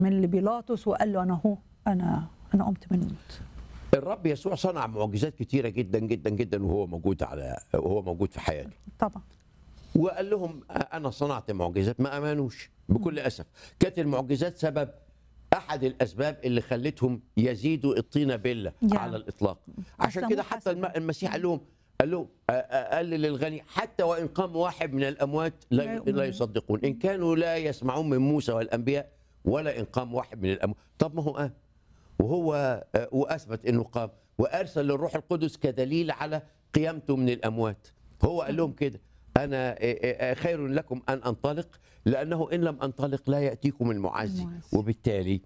من لبيلاطس وقال له انا هو انا انا قمت من الموت الرب يسوع صنع معجزات كتيره جدا جدا جدا وهو موجود على وهو موجود في حياته طبعا وقال لهم انا صنعت معجزات ما امنوش بكل اسف كانت المعجزات سبب احد الاسباب اللي خلتهم يزيدوا الطينه بله يعني. على الاطلاق عشان كده أسلموا حتى الم- المسيح قال لهم قال لهم آه، آه، قال للغني حتى وان قام واحد من الاموات لا لا يؤمنون. لا يصدقون ان كانوا لا يسمعون من موسى والانبياء ولا ان قام واحد من الاموات طب ما هو قام وهو آه، واثبت انه قام وارسل للروح القدس كدليل على قيامته من الاموات هو قال لهم كده انا آه، آه، خير لكم ان انطلق لانه ان لم انطلق لا ياتيكم المعزي المعزي. وبالتالي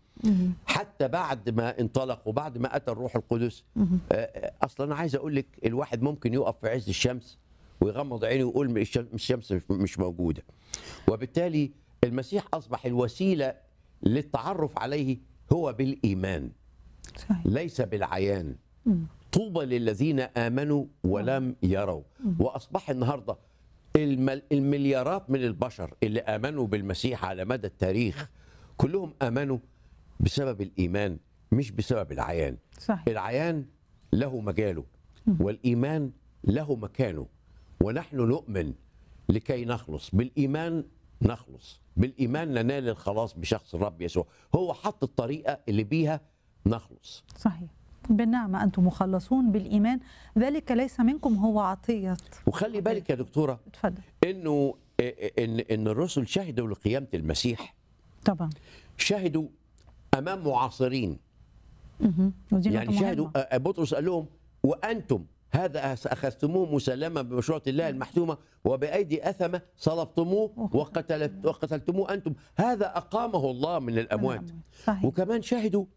حتى بعد ما انطلق وبعد ما اتى الروح القدس آه، آه، اصلا انا عايز اقول لك الواحد ممكن يقف في عز الشمس ويغمض عينه ويقول الشمس الشمس مش- مش موجوده وبالتالي المسيح اصبح الوسيله للتعرف عليه هو بالايمان صحيح ليس بالعيان طوبى للذين امنوا ولم يروا واصبح النهارده المل- المليارات من البشر اللي امنوا بالمسيح على مدى التاريخ كلهم امنوا بسبب الايمان مش بسبب العيان صحيح العيان له مجاله والايمان له مكانه ونحن نؤمن لكي نخلص بالايمان نخلص بالايمان ننال الخلاص بشخص الرب يسوع هو حط الطريقه اللي بيها نخلص صحيح بالنعمة أنتم مخلصون بالإيمان ذلك ليس منكم هو عطية وخلي بالك يا دكتوره اتفضل انه ان ان الرسل شهدوا لقيامه المسيح طبعا شهدوا امام معاصرين مهم. ودي يعني نقطة شهدوا مهمة. آه، بطرس قال لهم وانتم هذا اخذتموه مسلما بمشروع الله المحتومه وبايدي اثمه صلبتموه وقتلت وقتلتموه انتم هذا اقامه الله من الاموات صحيح وكمان شهدوا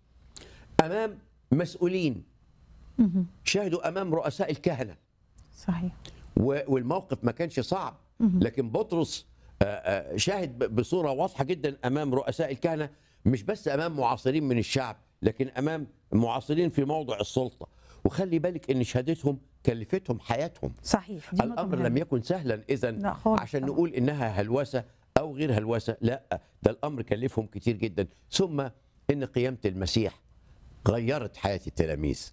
امام مسؤولين مهم. شهدوا امام رؤساء الكهنه صحيح و- والموقف ما كانش صعب لكن بطرس آه، آه، شاهد ب- بصوره واضحه جدا امام رؤساء الكهنه مش بس امام معاصرين من الشعب لكن امام معاصرين في موضع السلطه وخلي بالك ان شهادتهم كلفتهم حياتهم صحيح دي نقطة الامر مهمة. لم يكن سهلا اذا لا خالص عشان طبعا. نقول انها هلوسه او غير هلوسه لا ده الامر كلفهم كتير جدا ثم ان قيامه المسيح غيرت حياه التلاميذ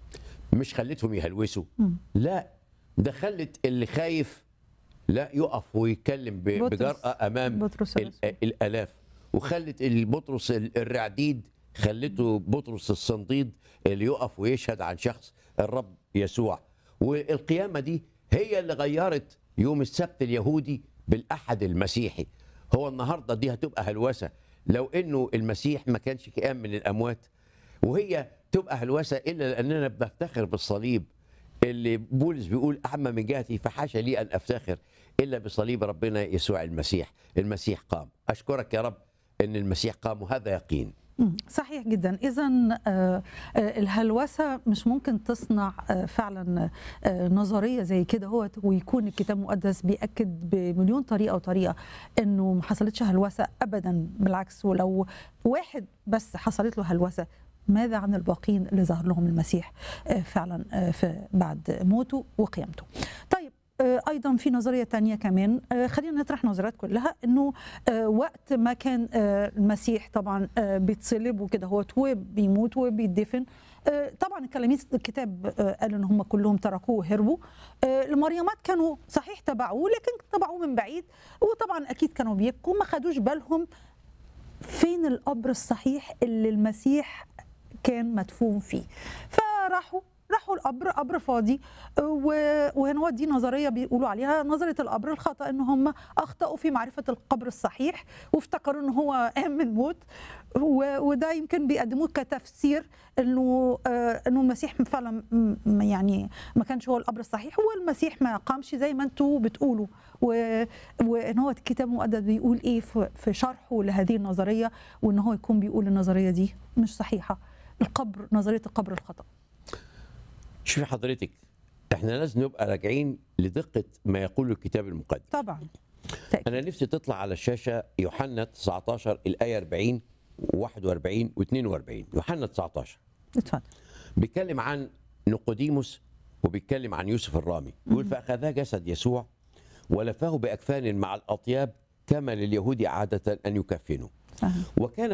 مش خلتهم يهلوسوا لا ده خلت اللي خايف لا يقف ويتكلم ب- بطرس. بجرأة أمام بطرس ال- الرسول. الآلاف وخلت البطرس ال- الرعديد خلته بطرس الصنديد اللي يقف ويشهد عن شخص الرب يسوع والقيامة دي هي اللي غيرت يوم السبت اليهودي بالأحد المسيحي هو النهاردة دي هتبقى هلوسة لو إنه المسيح ما كانش قام من الأموات وهي تبقى هلوسة إلا لأننا بنفتخر بالصليب اللي بولس بيقول أعمى من جهتي فحاشا لي أن أفتخر إلا بصليب ربنا يسوع المسيح المسيح قام أشكرك يا رب أن المسيح قام وهذا يقين مم. صحيح جدا اذا الهلوسه مش ممكن تصنع آه، فعلا آه، نظريه زي كده هو ويكون الكتاب المقدس بياكد بمليون طريقه وطريقه انه ما حصلتش هلوسه ابدا بالعكس ولو واحد بس حصلت له هلوسه ماذا عن الباقين اللي ظهر لهم المسيح آه، فعلا آه، في بعد موته وقيامته طيب آه، ايضا في نظريه تانية كمان آه، خلينا نطرح نظريات كلها انه آه، وقت ما كان آه، المسيح طبعا آه، بيتصلب وكده هو وبيموت وبيدفن آه، طبعا التلاميذ الكتاب آه، قالوا ان هم كلهم تركوه وهربوا آه، المريمات كانوا صحيح تبعوه لكن تبعوه من بعيد وطبعا اكيد كانوا بيبكوا ما خدوش بالهم فين القبر الصحيح اللي المسيح كان مدفون فيه فراحوا راحوا القبر قبر فاضي و- وهنا هو دي نظريه بيقولوا عليها نظريه القبر الخطا ان هم اخطاوا في معرفه القبر الصحيح وافتكروا ان هو قام من الموت و- وده يمكن بيقدموه كتفسير انه آه، انه المسيح فعلا م- م- يعني ما كانش هو القبر الصحيح والمسيح ما قامش زي ما انتوا بتقولوا و- وان هو الكتاب المقدس بيقول ايه في في شرحه لهذه النظريه وان هو يكون بيقول النظريه دي مش صحيحه القبر نظريه القبر الخطا شوفي حضرتك احنا لازم نبقى راجعين لدقة ما يقول الكتاب المقدس طبعا أنا نفسي تطلع على الشاشة يوحنا 19 الآية 40 و41 و42 يوحنا 19 اتفضل بيتكلم عن نقوديموس وبيتكلم عن يوسف الرامي يقول فأخذا جسد يسوع ولفاه بأكفان مع الأطياب كما لليهود عادة أن يكفنوا صحيح. وكان